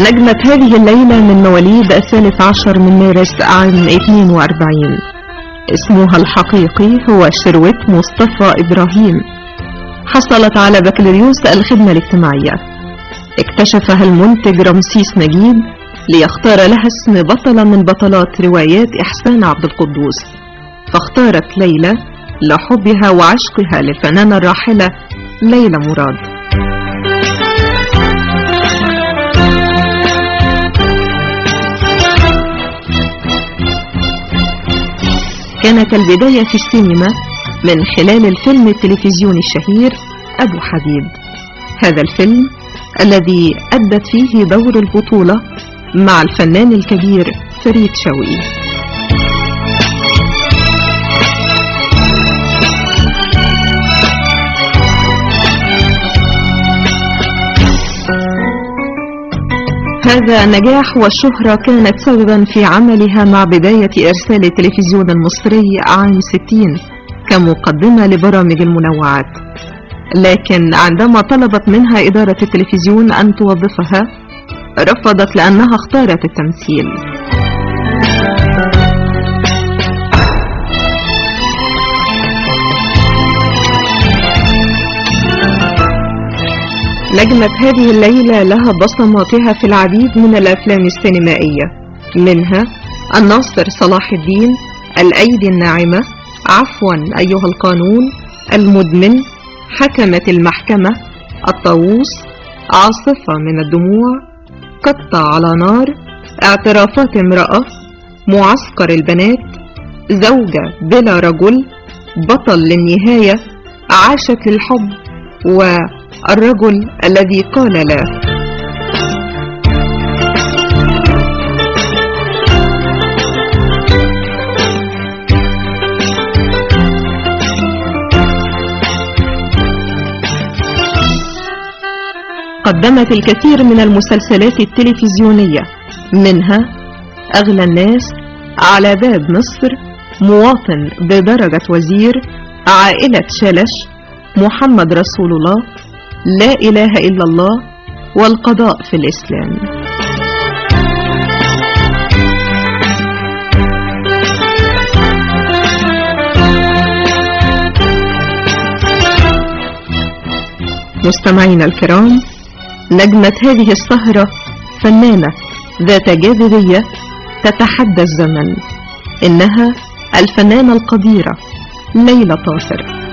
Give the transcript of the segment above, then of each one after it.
نجمة هذه الليلة من مواليد الثالث عشر من مارس عام 42 اسمها الحقيقي هو شروت مصطفى إبراهيم حصلت على بكالوريوس الخدمة الاجتماعية اكتشفها المنتج رمسيس نجيب ليختار لها اسم بطلة من بطلات روايات إحسان عبد القدوس فاختارت ليلى لحبها وعشقها للفنانة الراحلة ليلى مراد كانت البداية في السينما من خلال الفيلم التلفزيوني الشهير أبو حبيب هذا الفيلم الذي أدت فيه دور البطولة مع الفنان الكبير فريد شوقي هذا النجاح والشهرة كانت سببا في عملها مع بداية إرسال التلفزيون المصري عام 60 كمقدمة لبرامج المنوعات لكن عندما طلبت منها إدارة التلفزيون أن توظفها رفضت لأنها اختارت التمثيل نجمت هذه الليلة لها بصماتها في العديد من الأفلام السينمائية منها الناصر صلاح الدين الأيدي الناعمة عفوا أيها القانون المدمن حكمت المحكمة الطاووس عاصفة من الدموع قطة على نار اعترافات امرأة معسكر البنات زوجة بلا رجل بطل للنهاية عاشت للحب والرجل الذي قال لا قدمت الكثير من المسلسلات التلفزيونية منها أغلى الناس على باب مصر مواطن بدرجة وزير عائلة شلش محمد رسول الله لا إله إلا الله والقضاء في الإسلام مستمعينا الكرام نجمة هذه السهرة فنانة ذات جاذبية تتحدى الزمن إنها الفنانة القديرة ليلى طاهر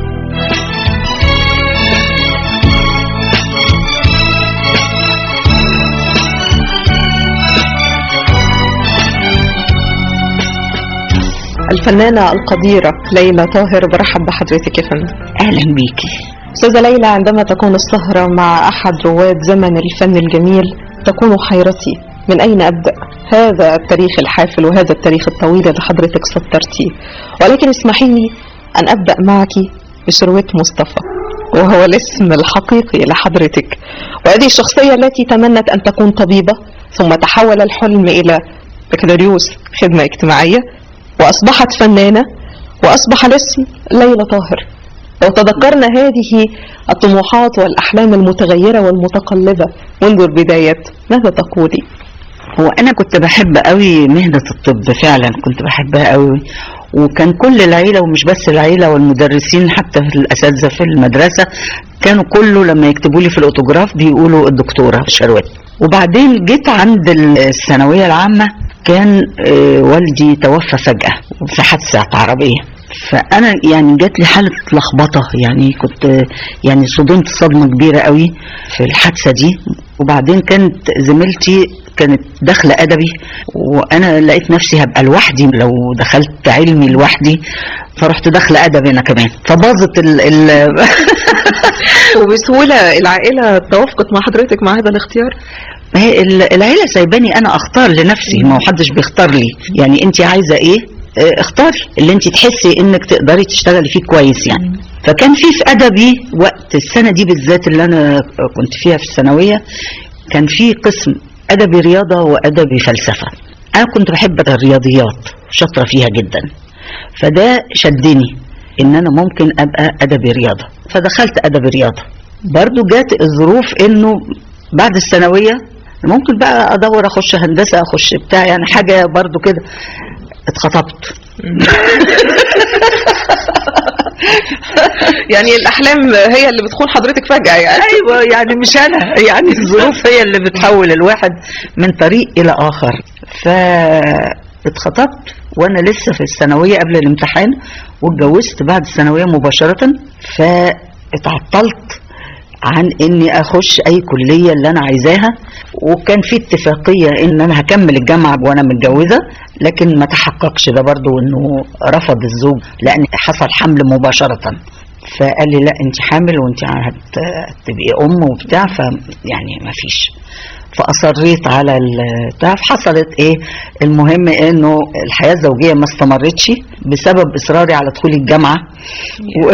الفنانة القديرة ليلى طاهر برحب بحضرتك يا فندم اهلا بيكي أستاذة ليلى عندما تكون السهرة مع أحد رواد زمن الفن الجميل تكون حيرتي من أين أبدأ هذا التاريخ الحافل وهذا التاريخ الطويل اللي حضرتك سطرتيه ولكن اسمحي لي أن أبدأ معك بشروت مصطفى وهو الاسم الحقيقي لحضرتك وهذه الشخصية التي تمنت أن تكون طبيبة ثم تحول الحلم إلى بكالوريوس خدمة اجتماعية وأصبحت فنانة وأصبح الاسم ليلى طاهر لو تذكرنا هذه الطموحات والأحلام المتغيرة والمتقلبة منذ البداية ماذا تقولي؟ هو انا كنت بحب قوي مهنه الطب فعلا كنت بحبها قوي وكان كل العيله ومش بس العيله والمدرسين حتى في الاساتذه في المدرسه كانوا كله لما يكتبوا لي في الاوتوجراف بيقولوا الدكتوره شروت وبعدين جيت عند الثانويه العامه كان آه، والدي توفى فجاه في حادثه عربيه فانا يعني جات لي حاله لخبطه يعني كنت يعني صدمت صدمه كبيره قوي في الحادثه دي وبعدين كانت زميلتي كانت داخله ادبي وانا لقيت نفسي هبقى لوحدي لو دخلت علمي لوحدي فرحت داخله ادبي انا كمان فباظت ال ال وبسهولة العائلة توافقت مع حضرتك مع هذا الاختيار ما هي ال- العيله سايباني انا اختار لنفسي ما هو حدش بيختار لي يعني انت عايزه ايه اه، اختاري اللي انت تحسي انك تقدري تشتغلي فيه كويس يعني فكان في في ادبي وقت السنه دي بالذات اللي انا كنت فيها في الثانويه كان في قسم ادبي رياضه وادبي فلسفه انا كنت بحب الرياضيات شاطره فيها جدا فده شدني ان انا ممكن ابقى ادبي رياضه فدخلت ادبي رياضه برضو جات الظروف انه بعد الثانويه ممكن بقى ادور اخش هندسه اخش بتاع يعني حاجه برضو كده اتخطبت يعني الاحلام هي اللي بتخون حضرتك فجاه يعني ايوه يعني مش انا يعني الظروف هي اللي بتحول الواحد من طريق الى اخر فاتخطبت وانا لسه في الثانويه قبل الامتحان واتجوزت بعد الثانويه مباشره فاتعطلت عن اني اخش اي كليه اللي انا عايزاها وكان في اتفاقيه ان انا هكمل الجامعه وانا متجوزه لكن ما تحققش ده برضو انه رفض الزوج لان حصل حمل مباشره فقال لي لا انت حامل وانت هت- هتبقي ام وبتاع فيعني ما فيش فاصريت على البتاع فحصلت ايه المهم انه الحياه الزوجيه ما استمرتش بسبب اصراري على دخول الجامعه و...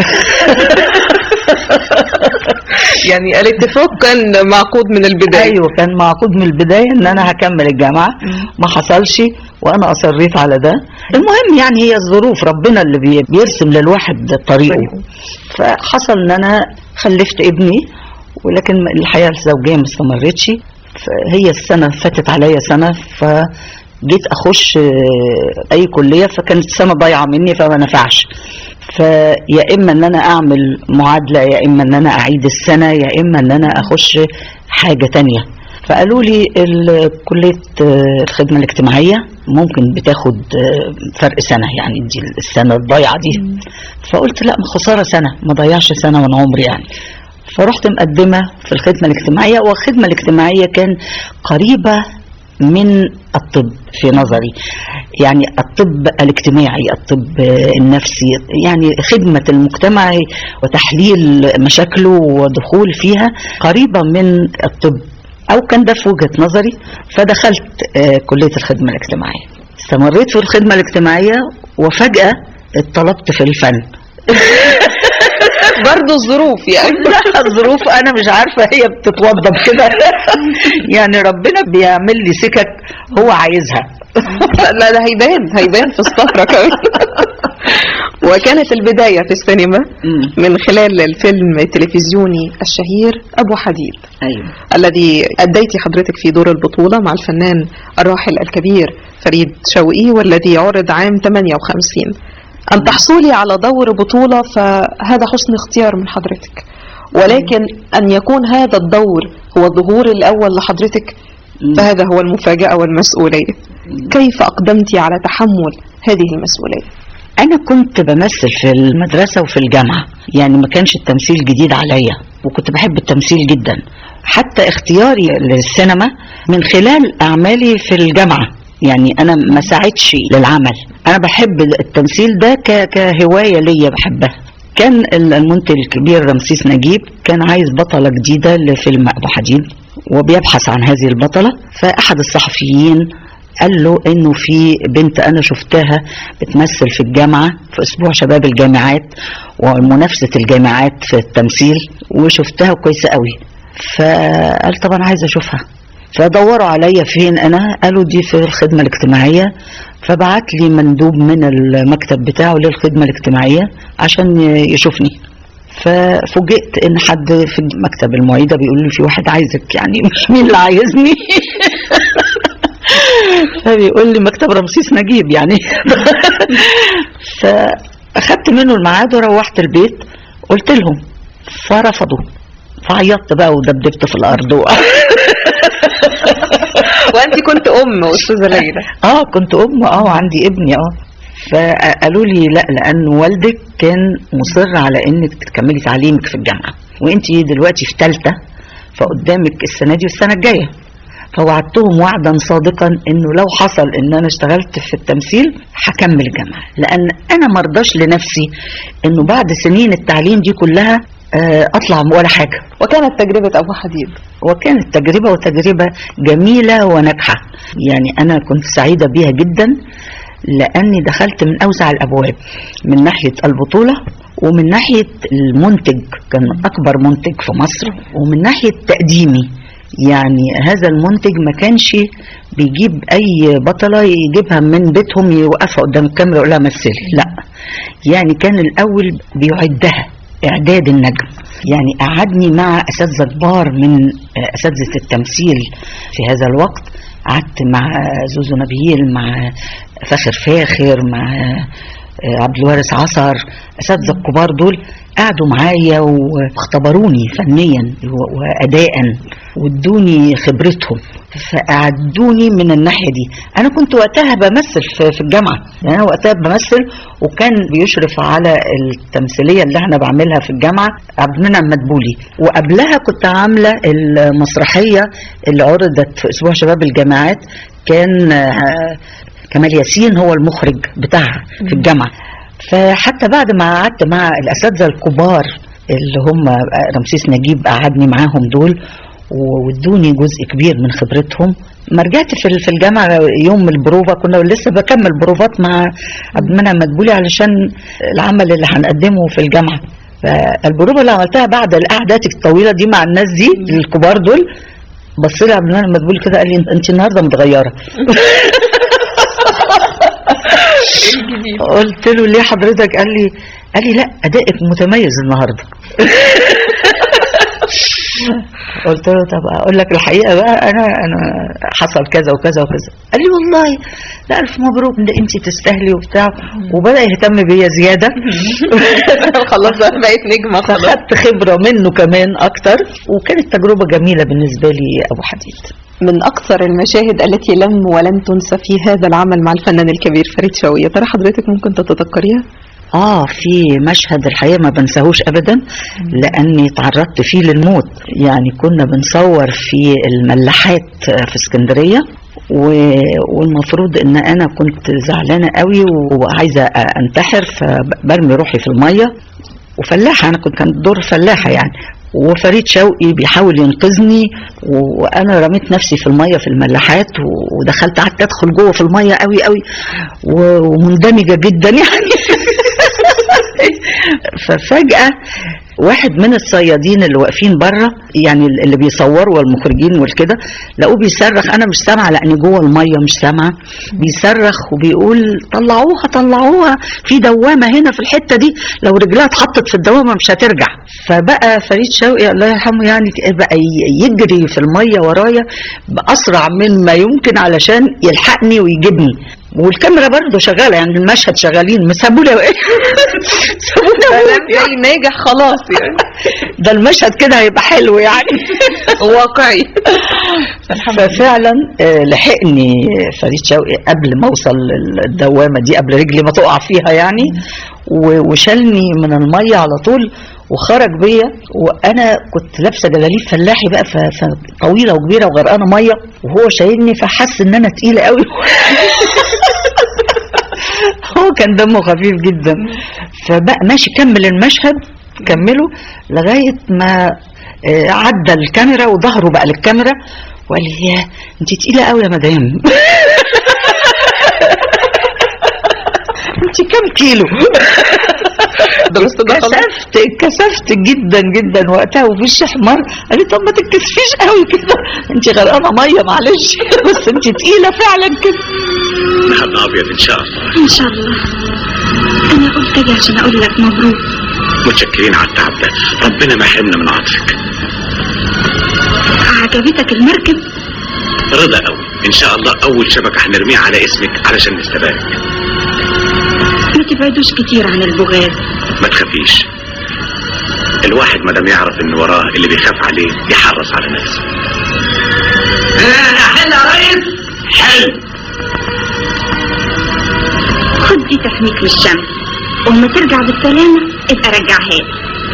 يعني الاتفاق كان معقود من البدايه ايوه كان معقود من البدايه ان انا هكمل الجامعه ما حصلش وانا اصريت على ده المهم يعني هي الظروف ربنا اللي بي- بيرسم للواحد طريقه فحصل ان انا خلفت ابني ولكن الحياه الزوجيه ما استمرتش فهي السنه فاتت عليا سنه فجيت اخش آه، اي كليه فكانت السنه ضايعه مني فما نفعش فيا اما ان انا اعمل معادله يا اما ان انا اعيد السنه يا اما ان انا اخش حاجه تانية فقالوا لي ال- كليه آه، الخدمه الاجتماعيه ممكن بتاخد آه، فرق سنه يعني دي السنه الضايعه دي فقلت لا ما خساره سنه ما ضيعش سنه من عمري يعني فرحت مقدمه في الخدمه الاجتماعيه والخدمه الاجتماعيه كان قريبه من الطب في نظري يعني الطب الاجتماعي الطب النفسي يعني خدمة المجتمع وتحليل مشاكله ودخول فيها قريبة من الطب أو كان ده في وجهة نظري فدخلت آه، كلية الخدمة الاجتماعية استمريت في الخدمة الاجتماعية وفجأة اتطلبت في الفن برضه الظروف يعني لا الظروف انا مش عارفه هي بتتوضب كده يعني ربنا بيعمل لي سكك هو عايزها لا لا ده هيبان هيبان في السهرة كمان وكانت البداية في السينما من خلال الفيلم التلفزيوني الشهير أبو حديد ايوه الذي أديت حضرتك في دور البطولة مع الفنان الراحل الكبير فريد شوقي والذي عرض عام 58 أن تحصلي على دور بطولة فهذا حسن اختيار من حضرتك ولكن أن يكون هذا الدور هو الظهور الأول لحضرتك فهذا هو المفاجأة والمسؤولية كيف أقدمت على تحمل هذه المسؤولية انا كنت بمثل في المدرسه وفي الجامعه يعني ما كانش التمثيل جديد عليا وكنت بحب التمثيل جدا حتى اختياري للسينما من خلال اعمالي في الجامعه يعني انا ما ساعدش للعمل انا بحب التمثيل ده ك- كهوايه ليا بحبها كان المنتج الكبير رمسيس نجيب كان عايز بطلة جديدة لفيلم أبو حديد وبيبحث عن هذه البطلة فأحد الصحفيين قال له انه في بنت انا شفتها بتمثل في الجامعه في اسبوع شباب الجامعات ومنافسه الجامعات في التمثيل وشفتها كويسه قوي فقال طب انا عايز اشوفها فدوروا عليا فين انا قالوا دي في الخدمه الاجتماعيه فبعت لي مندوب من المكتب بتاعه للخدمه الاجتماعيه عشان يشوفني ففوجئت ان حد في مكتب المعيده بيقول لي في واحد عايزك يعني مش مين اللي عايزني فبيقول لي مكتب رمسيس نجيب يعني فاخدت منه الميعاد وروحت البيت قلت لهم فرفضوا فعيطت بقى ودبدبت في الارض و... وأنت كنت أم أستاذة ليلى اه كنت ام اه وعندي ابني اه فقالوا لي لا لان والدك كان مصر على انك تكملي تعليمك في الجامعه وانت دلوقتي في ثالثه فقدامك السنه دي والسنه الجايه فوعدتهم وعدا صادقا انه لو حصل ان انا اشتغلت في التمثيل هكمل جامعه لان انا مرضاش لنفسي انه بعد سنين التعليم دي كلها آه، اطلع ولا حاجه وكانت تجربة أبو حديد وكانت تجربة وتجربة جميلة وناجحة يعني أنا كنت سعيدة بيها جدا لأني دخلت من أوسع الأبواب من ناحية البطولة ومن ناحية المنتج كان أكبر منتج في مصر ومن ناحية تقديمي يعني هذا المنتج ما كانش بيجيب أي بطلة يجيبها من بيتهم يوقفها قدام الكاميرا يقول لها مثلي لا يعني كان الأول بيعدها إعداد النجم يعني قعدني مع أساتذة كبار من أساتذة التمثيل في هذا الوقت قعدت مع زوزو نبيل مع فاخر فاخر مع عبد الوارث عصر اساتذه الكبار دول قعدوا معايا واختبروني فنيا واداء وادوني خبرتهم فأعدوني من الناحية دي أنا كنت وقتها بمثل في الجامعة يعني أنا وقتها بمثل وكان بيشرف على التمثيلية اللي أنا بعملها في الجامعة عبد المنعم مدبولي وقبلها كنت عاملة المسرحية اللي عرضت في أسبوع شباب الجامعات كان كمال ياسين هو المخرج بتاعها في الجامعة فحتى بعد ما قعدت مع الأساتذة الكبار اللي هم رمسيس نجيب قعدني معاهم دول وادوني جزء كبير من خبرتهم ما رجعت في في الجامعه يوم البروفا كنا لسه بكمل بروفات مع عبد المنعم مدبولي علشان العمل اللي هنقدمه في الجامعه فالبروفا اللي عملتها بعد القعدات الطويله دي مع الناس دي الكبار دول بص لي عبد المنعم مدبولي كده قال لي انت النهارده متغيره قلت له ليه حضرتك قال لي قال لي لا ادائك متميز النهارده قلت له طب اقول لك الحقيقه بقى انا انا حصل كذا وكذا وكذا قال لي والله لا الف مبروك ده انت تستاهلي وبتاع وبدا يهتم بيا زياده خلاص بقيت نجمه خلاص خدت خبره منه كمان اكتر وكانت تجربه جميله بالنسبه لي ابو حديد من أكثر المشاهد التي لم ولن تنسى في هذا العمل مع الفنان الكبير فريد شوقي ترى حضرتك ممكن تتذكريها؟ اه في مشهد الحقيقه ما بنساهوش ابدا لاني تعرضت فيه للموت يعني كنا بنصور في الملاحات في اسكندريه والمفروض ان انا كنت زعلانه قوي وعايزه انتحر فبرمي روحي في الميه وفلاحه انا كنت كان دور فلاحه يعني وفريد شوقي بيحاول ينقذني وانا رميت نفسي في الميه في الملاحات ودخلت قعدت ادخل جوه في الميه قوي قوي ومندمجه جدا يعني ففجاه واحد من الصيادين اللي واقفين بره يعني اللي بيصوروا والمخرجين والكده لقوه بيصرخ انا مش سامعه لاني جوه الميه مش سامعه بيصرخ وبيقول طلعوها طلعوها في دوامه هنا في الحته دي لو رجلها اتحطت في الدوامه مش هترجع فبقى فريد شوقي الله يرحمه يعني بقى يجري في الميه ورايا باسرع مما يمكن علشان يلحقني ويجيبني والكاميرا برضه شغاله يعني المشهد شغالين سابونا سابونا جاي ناجح خلاص يعني ده المشهد كده هيبقى حلو يعني واقعي ففعلا لحقني فريد شوقي قبل ما اوصل الدوامه دي قبل رجلي ما تقع فيها يعني وشالني من الميه على طول وخرج بيا وانا كنت لابسه جلاليب فلاحي بقى طويله وكبيره وغرقانه ميه وهو شايلني فحس ان انا تقيله قوي هو كان دمه خفيف جدا فبقى ماشي كمل المشهد كمله لغايه ما عدى الكاميرا وظهره بقى للكاميرا وقال لي يا انت تقيله قوي يا مدام انت كام كيلو ده بس ده كسفت كسفت جدا جدا وقتها وفي احمر قال لي طب ما تتكسفيش قوي كده انت غرقانه ميه معلش بس انت تقيله فعلا كده نهار ابيض ان شاء الله ان شاء الله انا قلت اجي عشان اقول لك مبروك متشكرين على التعب ده ربنا ما يحرمنا من عطفك عجبتك المركب رضا قوي ان شاء الله اول شبكه هنرميها على اسمك علشان نستبارك ما تبعدوش كتير عن البغاز ما تخافيش الواحد ما دام يعرف ان وراه اللي بيخاف عليه يحرص على نفسه انا حل يا ريس حل خد دي تحميك من الشمس وما ترجع بالسلامة ابقى رجعها لي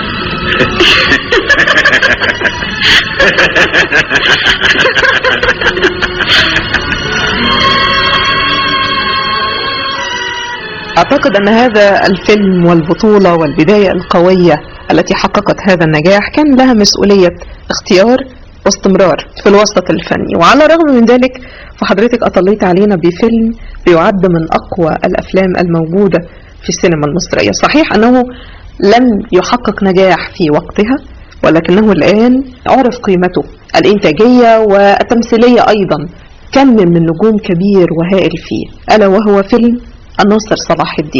أعتقد أن هذا الفيلم والبطولة والبداية القوية التي حققت هذا النجاح كان لها مسؤولية اختيار واستمرار في الوسط الفني وعلى الرغم من ذلك فحضرتك أطليت علينا بفيلم بيعد من أقوى الأفلام الموجودة في السينما المصرية صحيح أنه لم يحقق نجاح في وقتها ولكنه الآن عرف قيمته الإنتاجية والتمثيلية أيضا كم من نجوم كبير وهائل فيه ألا وهو فيلم الناصر صلاح الدين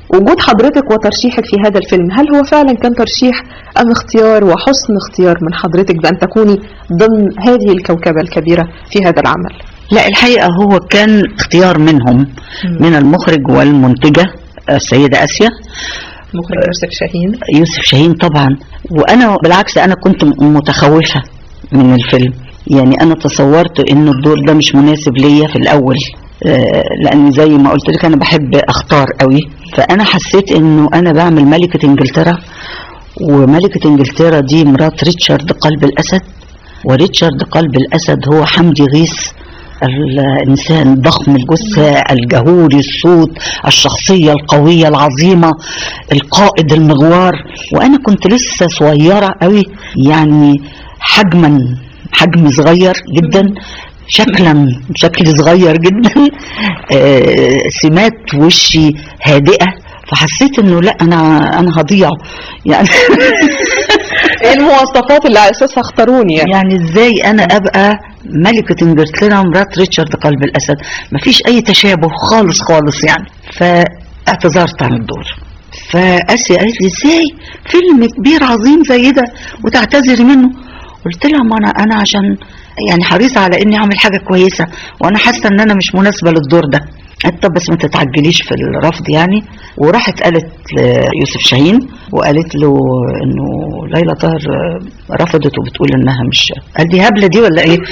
وجود حضرتك وترشيحك في هذا الفيلم هل هو فعلا كان ترشيح أم اختيار وحسن اختيار من حضرتك بأن تكوني ضمن هذه الكوكبة الكبيرة في هذا العمل لا الحقيقة هو كان اختيار منهم من المخرج والمنتجة السيدة آسيا مخرج يوسف شاهين يوسف شاهين طبعا وانا بالعكس انا كنت متخوفه من الفيلم يعني انا تصورت ان الدور ده مش مناسب ليا في الاول آه، لان زي ما قلت لك انا بحب اختار قوي فانا حسيت انه انا بعمل ملكه انجلترا وملكه انجلترا دي مرات ريتشارد قلب الاسد وريتشارد قلب الاسد هو حمدي غيث الإنسان ضخم الجثة الجهوري الصوت الشخصية القوية العظيمة القائد المغوار وأنا كنت لسه صغيرة قوي يعني حجما حجم صغير جدا شكلا شكل صغير جدا آه، سمات وشي هادئة فحسيت انه لا انا انا هضيع يعني ايه المواصفات اللي على اساسها اختاروني يعني يعني ازاي انا ابقى ملكة انجلترا مرات ريتشارد قلب الاسد مفيش اي تشابه خالص خالص يعني فاعتذرت عن الدور فاسيا قالت لي ازاي فيلم كبير عظيم زي ده وتعتذري منه قلت لها ما انا انا عشان يعني حريصه على اني اعمل حاجه كويسه وانا حاسه ان انا مش مناسبه للدور ده قالت طب بس ما تتعجليش في الرفض يعني وراحت قالت ليوسف شاهين وقالت له انه ليلى طاهر رفضت وبتقول انها مش قال دي هبله دي ولا ايه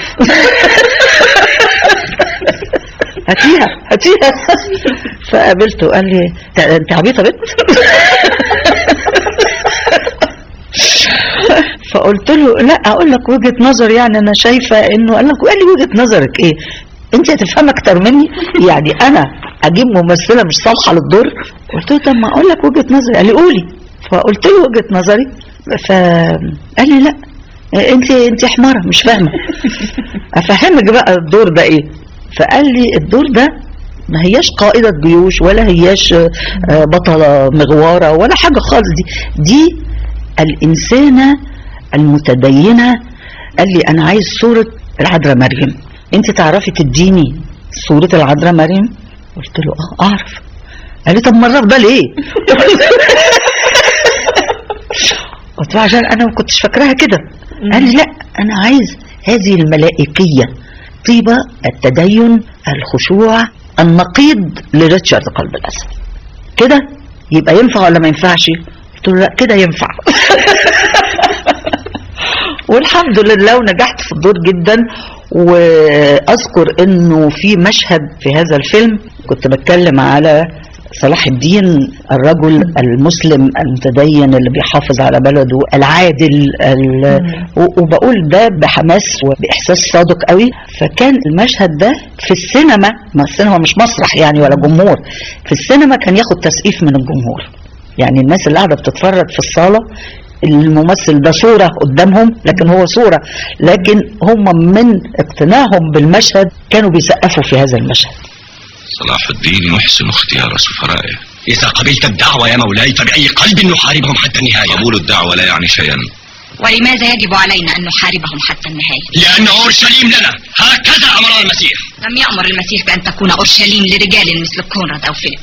هاتيها هاتيها فقابلته قال لي "أنت- انت عبيطه بنت فقلت له لا اقول لك وجهه نظر يعني انا شايفه انه قال لك قال لي وجهه نظرك ايه انت هتفهم اكتر مني يعني انا اجيب ممثله مش صالحه للدور قلت له طب ما اقول لك وجهه نظري قال لي قولي فقلت له وجهه نظري فقال لي لا انت انت حماره مش فاهمه افهمك بقى الدور ده ايه فقال لي الدور ده ما هياش قائدة جيوش ولا هياش آه، بطلة مغوارة ولا حاجة خالص دي دي الإنسانة المتدينة قال لي أنا عايز صورة العذراء مريم أنت تعرفي تديني صورة العذراء مريم قلت له اه أعرف قال لي طب مرة ده ليه قلت له عشان أنا ما كنتش فاكراها كده قال لي لا أنا عايز هذه الملائكية طيبة التدين الخشوع النقيض لريتشارد قلب الأسد كده يبقى ينفع ولا ما ينفعش قلت له لا كده ينفع والحمد لله ونجحت في الدور جدا واذكر انه في مشهد في هذا الفيلم كنت بتكلم على صلاح الدين الرجل المسلم المتدين اللي بيحافظ على بلده العادل ال... و- وبقول ده بحماس وباحساس صادق قوي فكان المشهد ده في السينما ما السينما مش مسرح يعني ولا جمهور في السينما كان ياخد تسقيف من الجمهور يعني الناس اللي قاعده بتتفرج في الصاله الممثل ده صورة قدامهم لكن هو صورة لكن هم من اقتناعهم بالمشهد كانوا بيسقفوا في هذا المشهد صلاح الدين يحسن اختيار سفرائه إذا قبلت الدعوة يا مولاي فبأي قلب نحاربهم حتى النهاية قبول الدعوة لا يعني شيئا ولماذا يجب علينا أن نحاربهم حتى النهاية؟ لأن أورشليم لنا هكذا أمر المسيح لم يأمر المسيح بأن تكون أورشليم لرجال مثل كونراد أو فيليب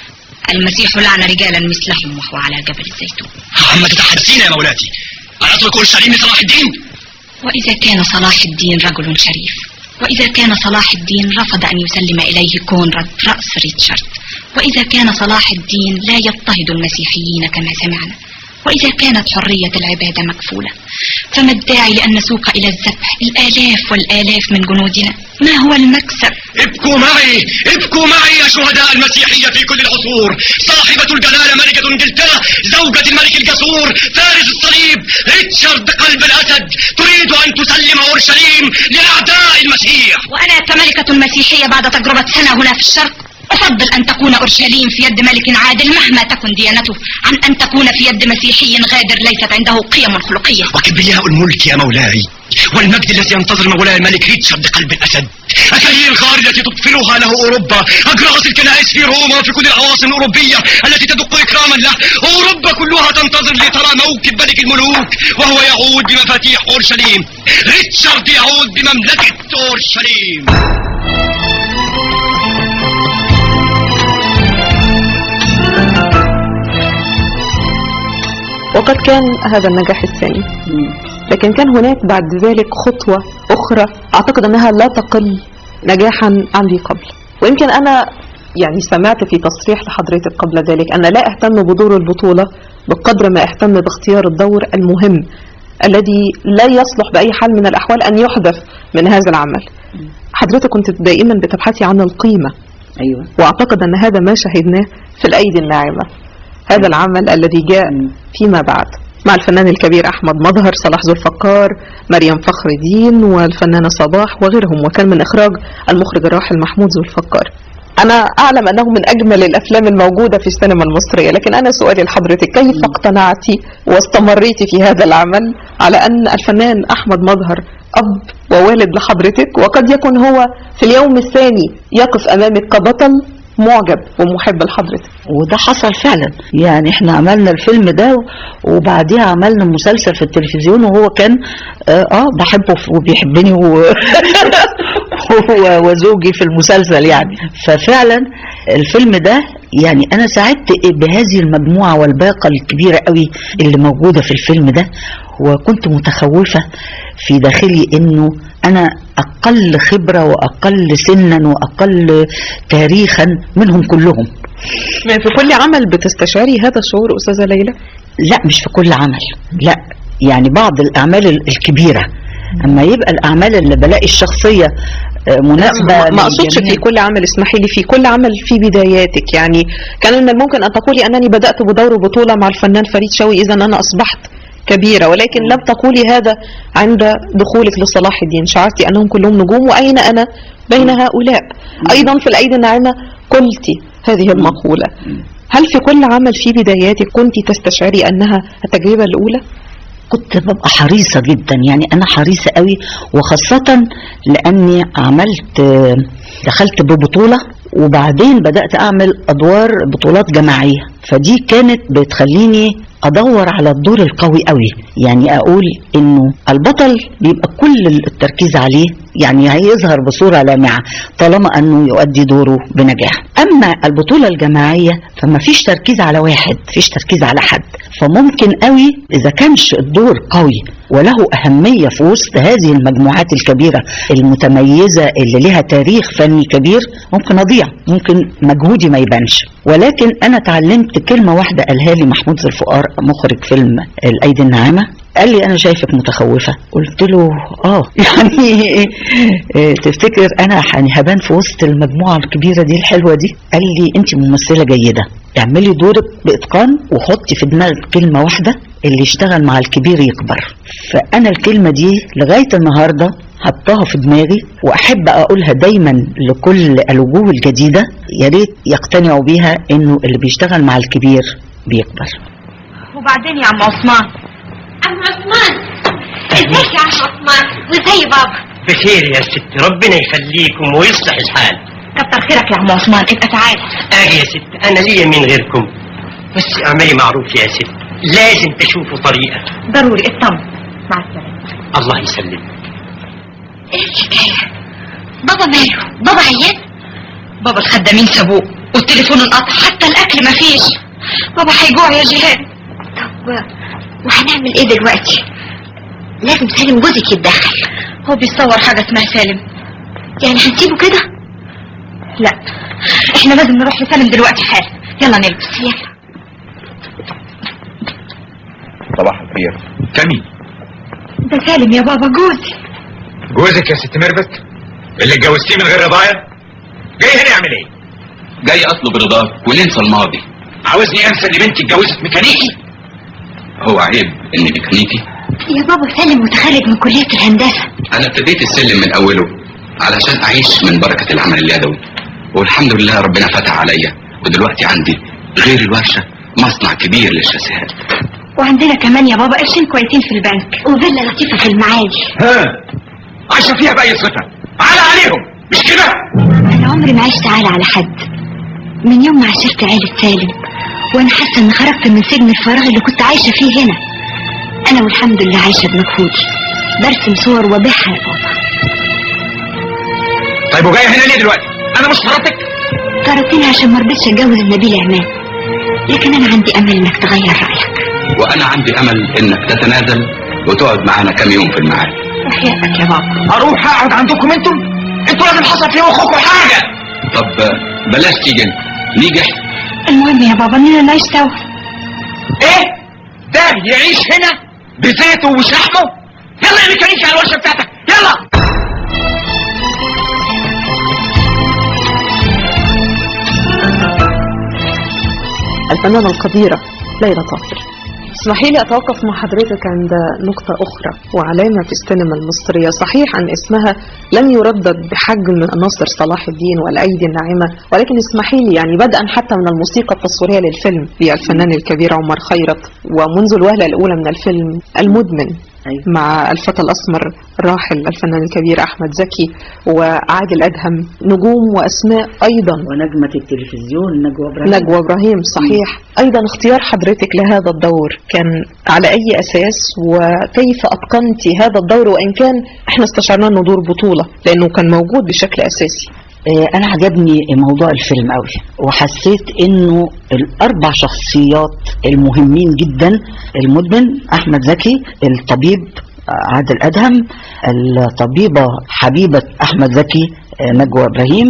المسيح لعن رجالا مثلهم وهو على جبل الزيتون عما تتحدثين يا مولاتي أترك أورشليم لصلاح الدين وإذا كان صلاح الدين رجل شريف وإذا كان صلاح الدين رفض أن يسلم إليه كونراد رأس ريتشارد وإذا كان صلاح الدين لا يضطهد المسيحيين كما سمعنا وإذا كانت حرية العبادة مكفولة فما الداعي لأن نسوق إلى الذبح الآلاف والآلاف من جنودنا ما هو المكسب ابكوا معي ابكوا معي يا شهداء المسيحية في كل العصور صاحبة الجلالة ملكة انجلترا زوجة الملك الجسور فارس الصليب ريتشارد قلب الأسد تريد أن تسلم أورشليم لأعداء المسيح وأنا كملكة مسيحية بعد تجربة سنة هنا في الشرق أفضل أن تكون أورشليم في يد ملك عادل مهما تكن ديانته عن أن تكون في يد مسيحي غادر ليست عنده قيم خلقية وكبرياء الملك يا مولاي والمجد الذي ينتظر مولاي الملك ريتشارد قلب الأسد أكاير الغار التي تطفلها له أوروبا أجراس الكنائس في روما وفي كل العواصم الأوروبية التي تدق إكراما له أوروبا كلها تنتظر لترى موكب ملك الملوك وهو يعود بمفاتيح أورشليم ريتشارد يعود بمملكة أورشليم وقد كان هذا النجاح الثاني لكن كان هناك بعد ذلك خطوة أخرى أعتقد أنها لا تقل نجاحا عن ذي قبل ويمكن أنا يعني سمعت في تصريح لحضرتك قبل ذلك أن لا أهتم بدور البطولة بقدر ما أهتم باختيار الدور المهم الذي لا يصلح بأي حال من الأحوال أن يحدث من هذا العمل حضرتك كنت دائما بتبحثي عن القيمة ايوه واعتقد ان هذا ما شاهدناه في الايدي الناعمه هذا العمل الذي جاء فيما بعد مع الفنان الكبير احمد مظهر صلاح ذو الفقار مريم فخر الدين والفنانه صباح وغيرهم وكان من اخراج المخرج الراحل محمود ذو الفقار انا اعلم انه من اجمل الافلام الموجوده في السينما المصريه لكن انا سؤالي لحضرتك كيف اقتنعتي واستمريتي في هذا العمل على ان الفنان احمد مظهر اب ووالد لحضرتك وقد يكون هو في اليوم الثاني يقف امامك كبطل معجب ومحب لحضرتك وده حصل فعلا يعني احنا عملنا الفيلم ده وبعديها عملنا مسلسل في التلفزيون وهو كان اه, آه بحبه وبيحبني و... هو وزوجي في المسلسل يعني ففعلا الفيلم ده يعني انا سعدت بهذه المجموعه والباقه الكبيره قوي اللي موجوده في الفيلم ده وكنت متخوفه في داخلي انه انا اقل خبره واقل سنا واقل تاريخا منهم كلهم في كل عمل بتستشعري هذا الشعور استاذه ليلى لا مش في كل عمل لا يعني بعض الاعمال الكبيره اما يبقى الاعمال اللي بلاقي الشخصيه مناسبه ما ما اقصدش في كل عمل اسمحي لي في كل عمل في بداياتك يعني كان من الممكن ان تقولي انني بدات بدور بطوله مع الفنان فريد شوقي اذا انا اصبحت كبيره ولكن لم تقولي هذا عند دخولك لصلاح الدين شعرتي انهم كلهم نجوم واين انا بين هؤلاء ايضا في الايدي الناعمه قلت هذه المقوله هل في كل عمل في بداياتك كنت تستشعري انها التجربه الاولى كنت ببقى حريصة جدا يعني أنا حريصة قوي وخاصة لأني عملت دخلت ببطولة وبعدين بدأت أعمل أدوار بطولات جماعية فدي كانت بتخليني أدور على الدور القوي قوي يعني أقول إنه البطل بيبقى كل التركيز عليه يعني هيظهر بصورة لامعة طالما أنه يؤدي دوره بنجاح أما البطولة الجماعية فما فيش تركيز على واحد فيش تركيز على حد فممكن قوي إذا كانش الدور قوي وله أهمية في وسط هذه المجموعات الكبيرة المتميزة اللي لها تاريخ فني كبير ممكن أضيع ممكن مجهودي ما يبانش ولكن أنا تعلمت كلمة واحدة قالها لي محمود ذو الفقار مخرج فيلم الأيدي الناعمة قال لي انا شايفك متخوفه قلت له اه يعني إيه تفتكر انا يعني هبان في وسط المجموعه الكبيره دي الحلوه دي قال لي انت ممثله جيده اعملي دورك باتقان وحطي في دماغك كلمه واحده اللي يشتغل مع الكبير يكبر فانا الكلمه دي لغايه النهارده حطاها في دماغي واحب اقولها دايما لكل الوجوه الجديده يا ريت يقتنعوا بيها انه اللي بيشتغل مع الكبير بيكبر وبعدين يا عم عثمان عم عثمان ازيك يا عم عثمان وازاي بابا بخير يا ست ربنا يخليكم ويصلح الحال كتر خيرك يا عم عثمان ابقى تعال اجي يا ست انا ليا من غيركم بس اعملي معروف يا ست لازم تشوفوا طريقه ضروري اطمن مع السلامه الله يسلمك ايه الحكايه بابا ماله بابا عيان بابا الخدامين سابوه والتليفون انقطع حتى الاكل مفيش بابا هيجوع يا جهاد طب وهنعمل ايه دلوقتي لازم سالم جوزك يتدخل هو بيصور حاجه اسمها سالم يعني هنسيبه كده لا احنا لازم نروح لسالم دلوقتي حالا يلا نلبس يلا صباح الخير كمي ده سالم يا بابا جوزي جوزك يا ست ميرفت اللي اتجوزتيه من غير رضايا جاي هنا يعمل ايه جاي اطلب رضاك وننسى الماضي عاوزني انسى ان بنتي اتجوزت ميكانيكي هو عيب اني ميكانيكي يا بابا سالم متخرج من كلية الهندسة انا ابتديت السلم من اوله علشان اعيش من بركة العمل اليدوي والحمد لله ربنا فتح عليا ودلوقتي عندي غير الورشة مصنع كبير للشاسيهات وعندنا كمان يا بابا قرشين كويسين في البنك وفيلا لطيفة في المعادي ها عايشه فيها باي صفه على عليهم مش كده انا عمري ما عشت عالة على حد من يوم ما عشرت عيلة سالم وانا حاسة ان خرجت من سجن الفراغ اللي كنت عايشة فيه هنا انا والحمد لله عايشة بمجهودي برسم صور وبيعها يا بابا طيب وجايه هنا ليه دلوقتي انا مش مراتك طردتني عشان ما رضيتش اتجوز النبيل عماد لكن انا عندي امل انك تغير رايك وانا عندي امل انك تتنازل وتقعد معانا كام يوم في المعاد احيائك يا بابا اروح اقعد عندكم انتم انتوا لازم حصل في مخكم حاجه طب آه، بلاش تيجي انت نيجي احنا المهم يا بابا اننا نعيش سوا ايه ده يعيش هنا بزيته وشحمه يلا يا ميكانيكي على الورشه بتاعتك يلا الفنانة القديرة ليلى طاهر اسمحي لي أتوقف مع حضرتك عند نقطة أخرى وعلامة في السينما المصرية صحيح أن اسمها لم يردد بحجم ناصر صلاح الدين والأيدي الناعمة ولكن اسمحي لي يعني بدءا حتى من الموسيقى التصويرية للفيلم للفنان الكبير عمر خيرت ومنذ الوهلة الأولى من الفيلم المدمن أيوة. مع الفتى الأسمر الراحل الفنان الكبير أحمد زكي وعادل أدهم نجوم وأسماء أيضا ونجمة التلفزيون نجوى إبراهيم نجوى ابراهيم صحيح ايضا اختيار حضرتك لهذا الدور كان على اي اساس وكيف اتقنتي هذا الدور وان كان احنا استشعرنا انه دور بطوله لانه كان موجود بشكل اساسي آه، انا عجبني موضوع الفيلم قوي وحسيت انه الاربع شخصيات المهمين جدا المدمن احمد زكي الطبيب آه، عادل ادهم الطبيبه حبيبه احمد زكي آه، نجوى ابراهيم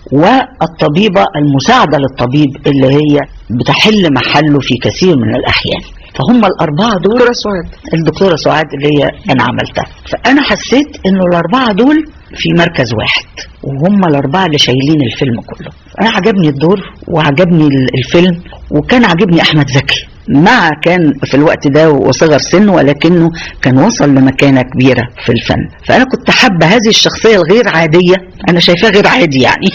والطبيبه المساعده للطبيب اللي هي بتحل محله في كثير من الاحيان فهم الاربعه دول دكتوره سعاد الدكتوره سعاد اللي هي انا عملتها فانا حسيت انه الاربعه دول في مركز واحد وهم الاربعه اللي شايلين الفيلم كله انا عجبني الدور وعجبني ال- الفيلم وكان عجبني احمد زكي مع كان في الوقت ده وصغر سنه ولكنه كان وصل لمكانه كبيره في الفن فانا كنت حابه هذه الشخصيه الغير عاديه انا شايفاه غير عادي يعني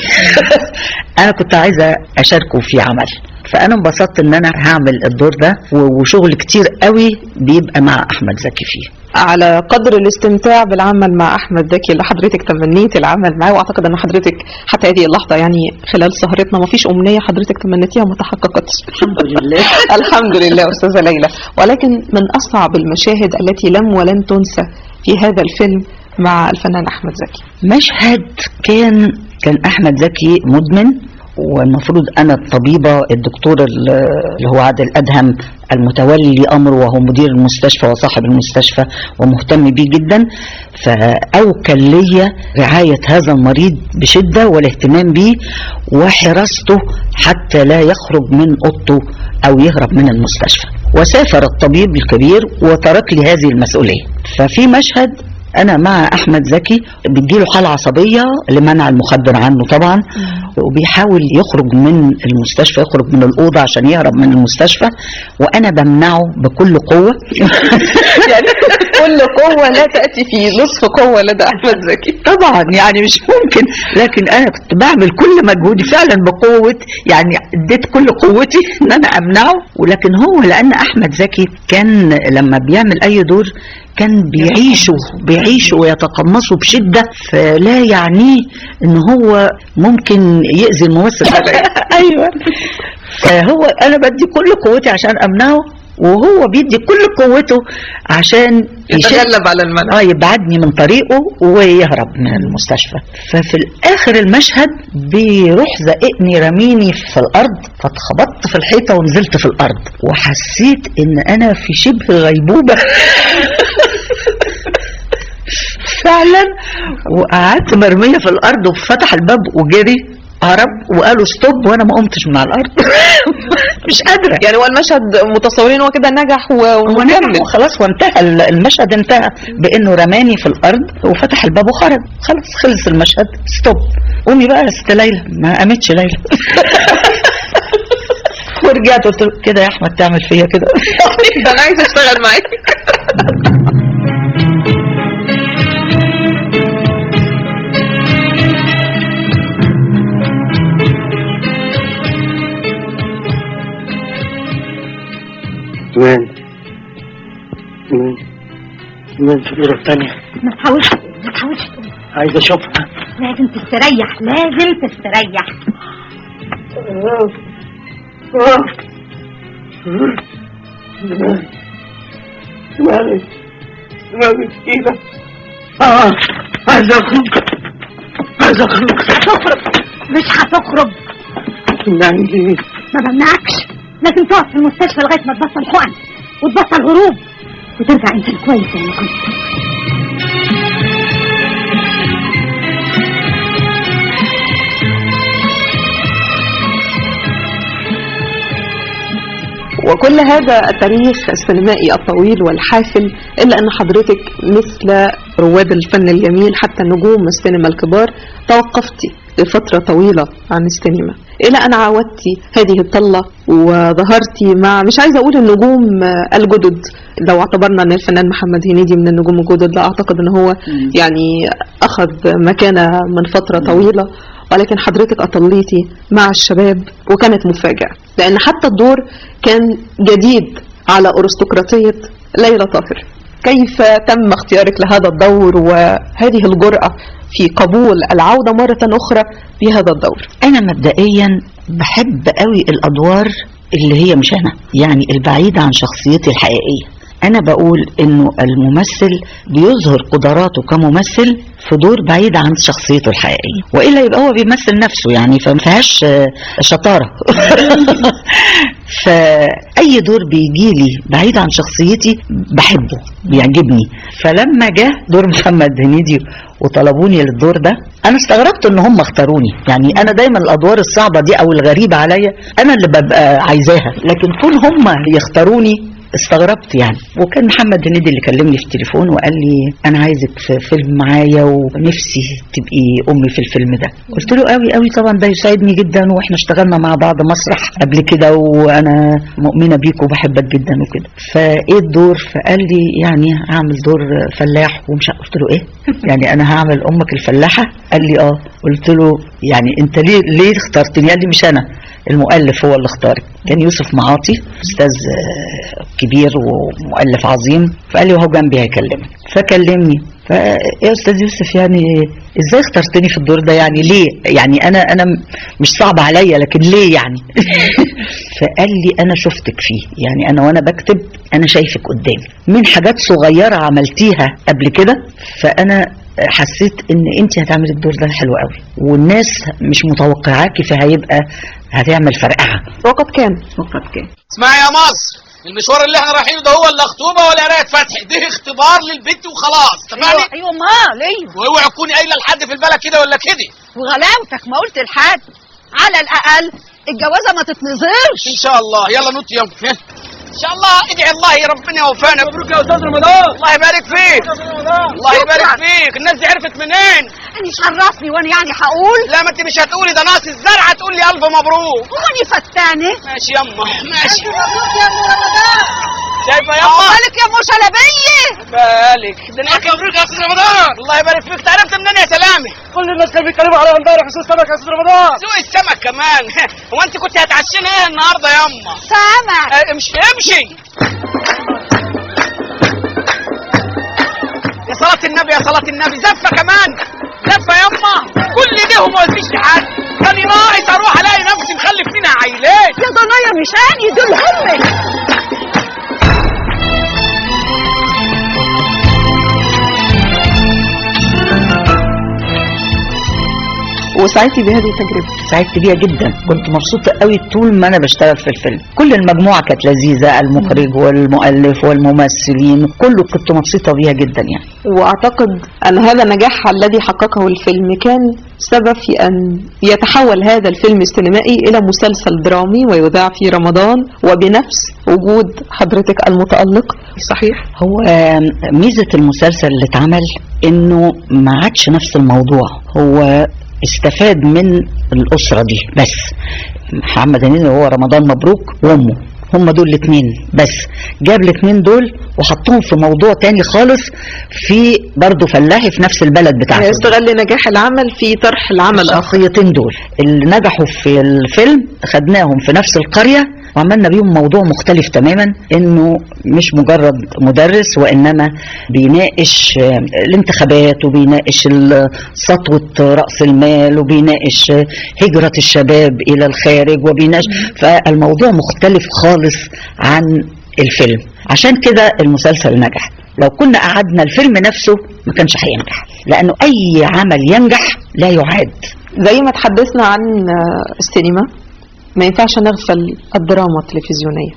انا كنت عايزه اشاركه في عمل فانا انبسطت ان انا هعمل الدور ده و- وشغل كتير قوي بيبقى مع احمد زكي فيه على قدر الاستمتاع بالعمل مع احمد زكي اللي حضرتك تمنيت العمل معاه واعتقد ان حضرتك حتى هذه اللحظه يعني خلال سهرتنا ما فيش امنيه حضرتك تمنيتيها وما تحققتش الحمد لله الحمد لله استاذه ليلى ولكن من اصعب المشاهد التي لم ولن تنسى في هذا الفيلم مع الفنان احمد زكي مشهد كان كان احمد زكي مدمن والمفروض انا الطبيبه الدكتور ال- اللي هو عادل ادهم المتولي امره وهو مدير المستشفى وصاحب المستشفى ومهتم بيه جدا فاوكل لي رعايه هذا المريض بشده والاهتمام به وحراسته حتى لا يخرج من اوضته او يهرب من المستشفى وسافر الطبيب الكبير وترك لي هذه المسؤوليه ففي مشهد انا مع احمد زكي بتجيله حاله عصبيه لمنع المخدر عنه طبعا وبيحاول يخرج من المستشفى يخرج من الاوضه عشان يهرب من المستشفى وانا بمنعه بكل قوه يعني كل قوه لا تاتي في نصف قوه لدى احمد زكي طبعا يعني مش ممكن لكن انا كنت بعمل كل مجهودي فعلا بقوه يعني اديت كل قوتي ان انا امنعه ولكن هو لان احمد زكي كان لما بيعمل اي دور كان بيعيشه بيعيشه ويتقمصه بشده فلا يعنيه ان هو ممكن يأذي الممثل ايوه فهو انا بدي كل قوتي عشان امنعه وهو بيدي كل قوته عشان يشد يتغلب على المنع اه يبعدني من طريقه ويهرب من المستشفى ففي الاخر المشهد بيروح زقني رميني في الارض فاتخبطت في الحيطه ونزلت في الارض وحسيت ان انا في شبه غيبوبه فعلا وقعدت مرميه في الارض وفتح الباب وجري هرب وقالوا ستوب وانا ما قمتش من على الارض مش قادره يعني هو المشهد متصورين هو كده نجح و- ومكمل وخلاص وانتهى المشهد انتهى بانه رماني في الارض وفتح الباب وخرج خلاص خلص المشهد ستوب قومي بقى يا ست ليلى ما قامتش ليلى ورجعت قلت له كده يا احمد تعمل فيا كده ده انا عايزه اشتغل معاك من من من في الأوضة الثانية ما تحاولش ما تحاولش تقوم. عايز أشوفها لازم تستريح لازم تستريح مالك مالك كده آه عايز أخرج عايز أخرج هتخرج مش هتخرج يعني إيه ما بمنعكش لازم تقعد في المستشفى لغايه ما تبطل حقن وتبطل غروب وترجع انسان كويس زي ما كنت وكل هذا التاريخ السينمائي الطويل والحافل إلا أن حضرتك مثل رواد الفن الجميل حتى نجوم السينما الكبار توقفتي لفترة طويلة عن السينما إلى أن عاودتي هذه الطلة وظهرتي مع مش عايزة أقول النجوم الجدد لو اعتبرنا أن الفنان محمد هنيدي من النجوم الجدد لا أعتقد أن هو يعني أخذ مكانة من فترة طويلة ولكن حضرتك أطليتي مع الشباب وكانت مفاجأة لأن حتى الدور كان جديد على أرستقراطية ليلى طاهر كيف تم اختيارك لهذا الدور وهذه الجرأة في قبول العودة مرة أخرى في هذا الدور انا مبدئيا بحب قوي الادوار اللي هي مش انا يعني البعيدة عن شخصيتي الحقيقية انا بقول انه الممثل بيظهر قدراته كممثل في دور بعيد عن شخصيته الحقيقية والا يبقى هو بيمثل نفسه يعني فما فيهاش آه، شطارة فاي دور بيجي لي بعيد عن شخصيتي بحبه بيعجبني فلما جه دور محمد هنيدي وطلبوني للدور ده انا استغربت ان هم اختاروني يعني انا دايما الادوار الصعبه دي او الغريبه عليا انا اللي ببقى عايزاها لكن كون هم يختاروني استغربت يعني وكان محمد هنيدي اللي كلمني في التليفون وقال لي انا عايزك في فيلم معايا ونفسي تبقي امي في الفيلم ده قلت له قوي قوي طبعا ده يساعدني جدا واحنا اشتغلنا مع بعض مسرح قبل كده وانا مؤمنه بيك وبحبك جدا وكده فايه الدور فقال لي يعني هعمل دور فلاح ومش قلت له ايه يعني انا هعمل امك الفلاحه قال لي اه قلت له يعني انت ليه ليه اخترتني قال لي مش انا المؤلف هو اللي اختارك كان يوسف معاطي استاذ آه، كبير ومؤلف عظيم فقال لي وهو جنبي هيكلمك فكلمني فا يا استاذ يوسف يعني ازاي اخترتني في الدور ده يعني ليه يعني انا انا م- مش صعب عليا لكن ليه يعني فقال لي انا شفتك فيه يعني انا وانا بكتب انا شايفك قدامي من حاجات صغيره عملتيها قبل كده فانا حسيت ان انت هتعملي الدور ده حلو قوي والناس مش متوقعاكي فهيبقى هتعمل فرقعه وقد كان وقد كان اسمعي يا مصر المشوار اللي احنا رايحينه ده هو لا خطوبه ولا قرايه فتح ده اختبار للبنت وخلاص اتفقنا ايوه امال ايوه واوعي تكوني قايله لحد في البلد كده ولا كده وغلاوتك ما قلت لحد على الاقل الجوازه ما تتنظرش ان شاء الله يلا نط يوم ان شاء الله ادعي الله يا ربنا يوفقنا مبروك يا استاذ رمضان الله يبارك فيك الله يبارك شكراً. فيك الناس دي عرفت منين يعني شرفني وانا يعني هقول لا ما انت مش هتقولي ده ناس الزرعه تقول لي الف مبروك واني فتانه ماشي يما ماشي مبروك يا ام رمضان شايفه يما مالك يا ام شلبيه بالك ده انا مبروك يا استاذ رمضان الله يبارك فيك تعرفت منين يا سلامه كل الناس كانوا بيتكلموا على امبارح سوق السمك يا استاذ رمضان سوق السمك كمان هو انت كنت هتعشينا ايه النهارده يما سامع اه، امشي امشي يا صلاة النبي يا صلاة النبي زفة كمان زفة يما كل ده وما قلتيش لحد كان ناقص اروح الاقي نفسي مخلف منها عيلات يا ضنايا مشاني دول همك وسعيتي بهذه التجربة سعدت بيها جدا كنت مبسوطة قوي طول ما أنا بشتغل في الفيلم كل المجموعة كانت لذيذة المخرج والمؤلف والممثلين كله كنت مبسوطة بيها جدا يعني وأعتقد أن هذا النجاح الذي حققه الفيلم كان سبب في أن يتحول هذا الفيلم السينمائي إلى مسلسل درامي ويذاع في رمضان وبنفس وجود حضرتك المتألق صحيح؟ هو ميزة المسلسل اللي اتعمل انه ما عادش نفس الموضوع هو استفاد من الأسرة دي بس محمد هنيدي هو رمضان مبروك وأمه هم دول الاثنين بس جاب الاثنين دول وحطهم في موضوع تاني خالص في برضه فلاحي في نفس البلد بتاعته استغل نجاح العمل في طرح العمل الشخصيتين دول اللي نجحوا في الفيلم خدناهم في نفس القرية وعملنا بيهم موضوع مختلف تماما انه مش مجرد مدرس وانما بيناقش آه، الانتخابات وبيناقش ال- سطوة رأس المال وبيناقش آه، هجرة الشباب الى الخارج وبيناقش فالموضوع مختلف خالص عن الفيلم عشان كده المسلسل نجح لو كنا قعدنا الفيلم نفسه ما كانش هينجح لانه اي عمل ينجح لا يعاد زي ما تحدثنا عن آه، السينما ما ينفعش نغفل الدراما التلفزيونية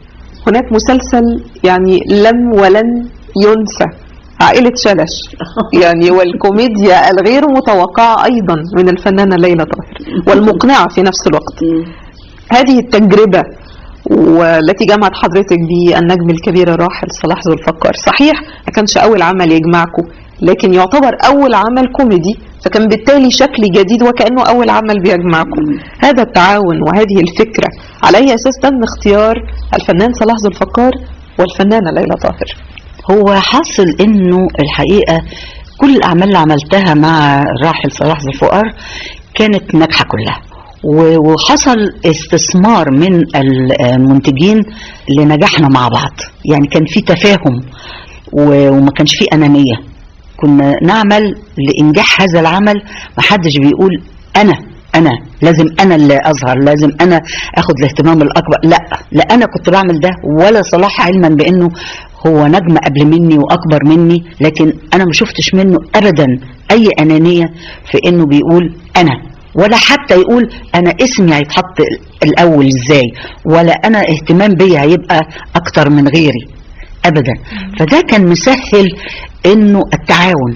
هناك مسلسل يعني لم ولن ينسى عائلة شلش يعني والكوميديا الغير متوقعة أيضا من الفنانة ليلى طاهر والمقنعة في نفس الوقت هذه التجربة والتي جمعت حضرتك بالنجم الكبير الراحل صلاح ذو الفقار صحيح ما كانش أول عمل يجمعكم لكن يعتبر أول عمل كوميدي فكان بالتالي شكل جديد وكأنه أول عمل بيجمعكم هذا التعاون وهذه الفكرة على أي أساس تم اختيار الفنان صلاح ذو الفقار والفنانة ليلى طاهر هو حاصل انه الحقيقه كل الاعمال اللي عملتها مع الراحل صلاح ذو الفقار كانت ناجحه كلها و- وحصل استثمار من المنتجين لنجاحنا مع بعض يعني كان في تفاهم و- وما كانش في انانيه كنا نعمل لانجاح هذا العمل ما حدش بيقول انا انا لازم انا اللي اظهر لازم انا اخد الاهتمام الاكبر لا لا انا كنت بعمل ده ولا صلاح علما بانه هو نجم قبل مني واكبر مني لكن انا ما شفتش منه ابدا اي انانيه في انه بيقول انا ولا حتى يقول انا اسمي هيتحط الاول ازاي ولا انا اهتمام بيا هيبقى اكتر من غيري ابدا فده كان مسهل انه التعاون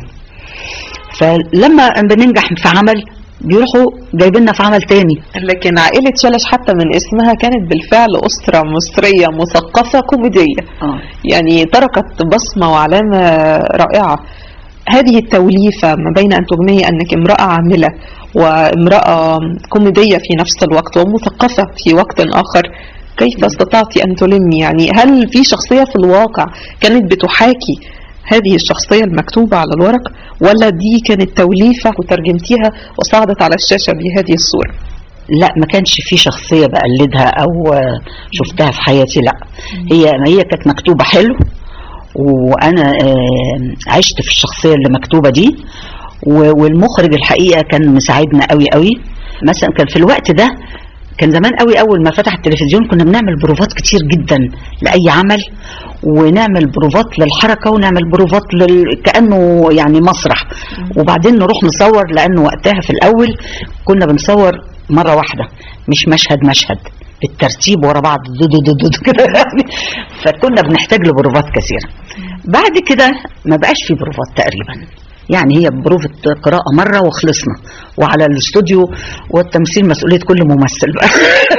فلما بننجح في عمل بيروحوا جايبيننا في عمل تاني لكن عائلة شلش حتى من اسمها كانت بالفعل أسرة مصرية مثقفة كوميدية آه. يعني تركت بصمة وعلامة رائعة هذه التوليفة ما بين أن تجمعي أنك امرأة عاملة وامرأة كوميدية في نفس الوقت ومثقفة في وقت آخر كيف استطعت أن تلمي يعني هل في شخصية في الواقع كانت بتحاكي هذه الشخصية المكتوبة على الورق ولا دي كانت توليفة وترجمتيها وصعدت على الشاشة بهذه الصورة لا ما كانش في شخصية بقلدها أو آه، شفتها في حياتي لا هي هي كانت مكتوبة حلو وأنا آه، عشت في الشخصية اللي مكتوبة دي و- والمخرج الحقيقة كان مساعدنا قوي قوي مثلا كان في الوقت ده كان زمان قوي اول ما فتح التلفزيون كنا بنعمل بروفات كتير جدا لاي عمل ونعمل بروفات للحركه ونعمل بروفات لل... كانه يعني مسرح وبعدين نروح نصور لانه وقتها في الاول كنا بنصور مره واحده مش مشهد مشهد بالترتيب ورا بعض دو دو دو دو دو كده يعني فكنا بنحتاج لبروفات كثيره بعد كده ما بقاش في بروفات تقريبا يعني هي بروفة قراءة مرة وخلصنا وعلى الاستوديو والتمثيل مسؤولية كل ممثل بقى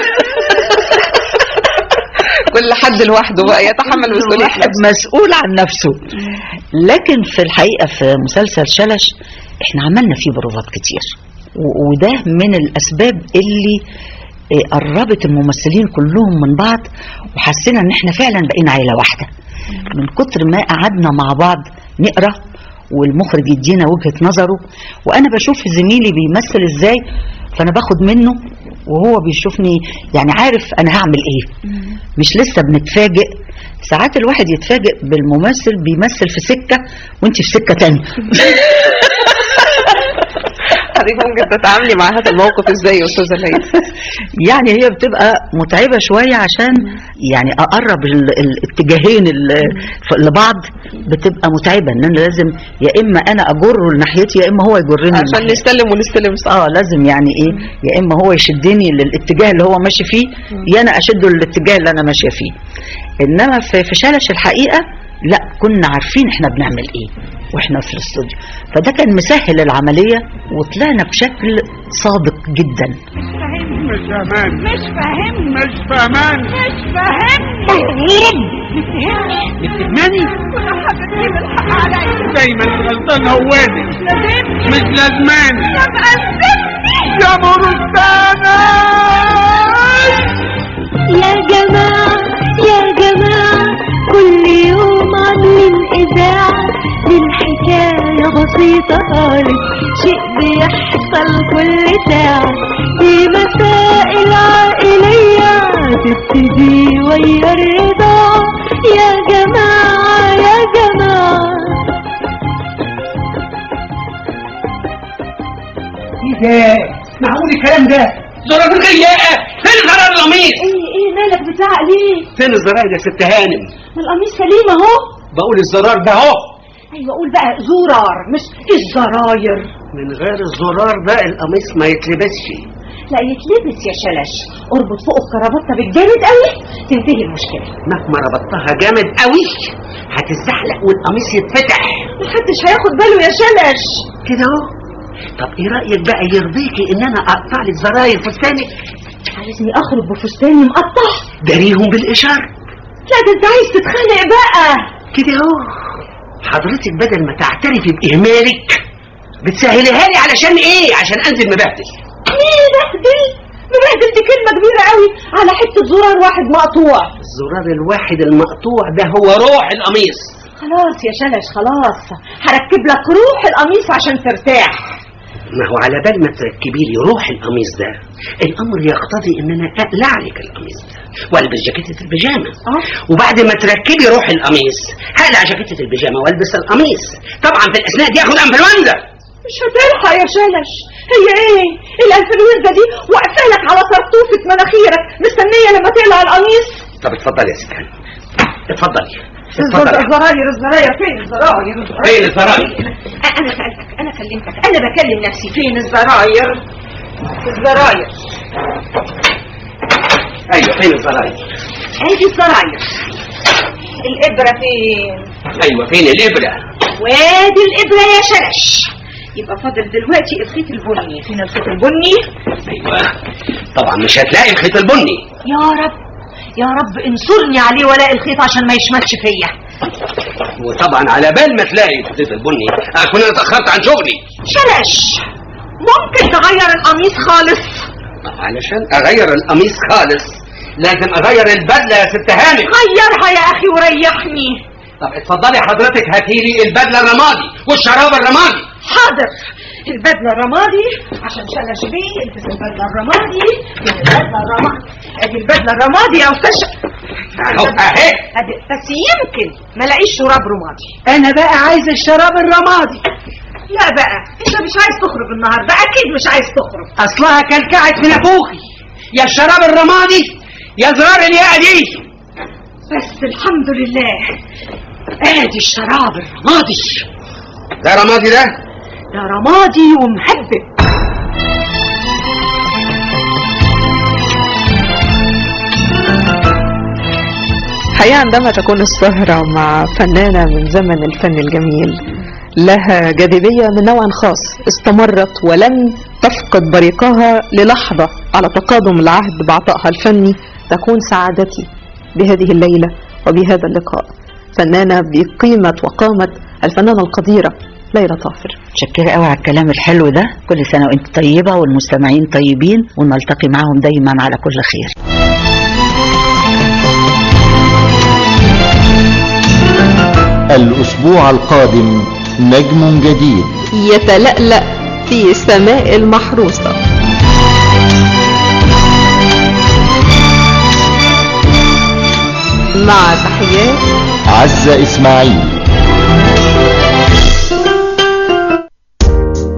كل حد لوحده بقى يتحمل مسؤولية واحد نفسه مسؤول عن نفسه لكن في الحقيقة في مسلسل شلش احنا عملنا فيه بروفات كتير و- وده من الأسباب اللي آه، قربت الممثلين كلهم من بعض وحسينا ان احنا فعلا بقينا عيلة واحدة من كتر ما قعدنا مع بعض نقرا والمخرج يدينا وجهة نظره وانا بشوف زميلي بيمثل ازاي فانا باخد منه وهو بيشوفني يعني عارف انا هعمل ايه مش لسه بنتفاجئ ساعات الواحد يتفاجئ بالممثل بيمثل في سكة وانت في سكة تانية حضرتك ممكن تتعاملي مع هذا الموقف ازاي يا استاذه ليلى يعني هي بتبقى متعبة شوية عشان يعني أقرب ال- الاتجاهين ال- ف- لبعض بتبقى متعبة ان انا لازم يا اما انا اجره لناحيتي يا اما هو يجرني عشان لناحيتي. نستلم ونستلم صح اه لازم يعني ايه يا اما هو يشدني للاتجاه اللي هو ماشي فيه يا انا اشده للاتجاه اللي انا ماشيه فيه انما في في شلش الحقيقه لا كنا عارفين احنا بنعمل ايه واحنا في الاستوديو فده كان مسهل العمليه وطلعنا بشكل صادق جدا مش فاهمان مش فاهم مش فاهمان مش فاهم مرغوب بتفهماني كل حاجة تجيب الحق عليا دايما الغلطان هو انا لازمني مش لازماني يبقى سيبني يا مرستانا يا جماعة يا جماعة كل يوم عاملين إذاعة للحكاية بسيطة خالص شيء بيحصل كل ساعة دي مسائل عائلية تبتدي ويا الرضا يا جماعة يا جماعة ايه ده معقول الكلام ده زرار الغياء فين زرار القميص ايه ايه مالك بتزعق ليه؟ فين الزراير يا ست هانم ما القميص سليم اهو بقول الزرار ده اهو ايوه قول بقى زرار مش الزراير من غير الزرار ده القميص ما يتلبسش لا يتلبس يا شلش اربط فوق الكرافته بالجامد قوي تنتهي المشكله مهما ربطتها جامد قوي هتتزحلق والقميص يتفتح محدش هياخد باله يا شلش كده اهو طب ايه رايك بقى يرضيكي ان انا اقطع لك زراير فستانك عايزني اخرج بفستاني مقطع داريهم بالاشاره لا ده انت عايز تتخانق بقى كده اهو حضرتك بدل ما تعترفي باهمالك بتسهليها لي علشان ايه عشان انزل مبهدل ايه مبهدل مبهدل دي كلمه كبيره قوي على حته زرار واحد مقطوع الزرار الواحد المقطوع ده هو روح القميص خلاص يا شلش خلاص هركب لك روح القميص عشان ترتاح ما هو على بال ما تركبي لي روح القميص ده الامر يقتضي ان انا اقلع لك القميص ده والبس جاكيته البيجامه اه وبعد ما تركبي روح القميص هقلع جاكيته البيجامه والبس القميص طبعا في الاثناء دي اخد انفلونزا مش هتلحق يا شلش هي ايه الانفلونزا دي واقفه لك على طرطوفه مناخيرك مستنيه لما تقلع القميص طب اتفضلي يا سكان اتفضلي الزراير الزراير الزراير فين الزراير فين الزراير انا سالتك انا كلمتك انا بكلم نفسي فين الزراير الزراير ايوه فين الزراير ادي الزراير الابره فين ايوه فين الابره وادي الابره يا شلش يبقى فاضل دلوقتي الخيط البني فين الخيط البني ايوه طبعا مش هتلاقي الخيط البني يا رب يا رب انصرني عليه ولاقي الخيط عشان ما يشمتش فيا وطبعا على بال ما تلاقي الخيط البني اكون انا اتاخرت عن شغلي شلش ممكن تغير القميص خالص علشان اغير القميص خالص لازم اغير البدله يا ست هانم غيرها يا اخي وريحني طب اتفضلي حضرتك هاتيلي البدله الرمادي والشراب الرمادي حاضر البدله الرمادي عشان شلش بيه البس البدله الرمادي فين البدله الرمادي ادي البدله الرمادي يا استاذ ش- اهو اهي أدي- بس يمكن ما الاقيش شراب رمادي انا بقى عايز الشراب الرمادي لا بقى انت مش عايز تخرج النهارده اكيد مش عايز تخرج اصلها كلكعت في نافوخي يا الشراب الرمادي يا زرار الياقه دي بس الحمد لله ادي الشراب الرمادي ده رمادي ده ده رمادي ومهبب الحقيقة عندما تكون السهرة مع فنانة من زمن الفن الجميل لها جاذبية من نوع خاص استمرت ولم تفقد بريقها للحظة على تقادم العهد بعطائها الفني تكون سعادتي بهذه الليلة وبهذا اللقاء فنانة بقيمة وقامة الفنانة القديرة ليلى طافر متشكرة قوي على الكلام الحلو ده كل سنة وانت طيبة والمستمعين طيبين ونلتقي معهم دايما على كل خير الأسبوع القادم نجم جديد يتلألأ في سماء المحروسة مع تحيات عزة إسماعيل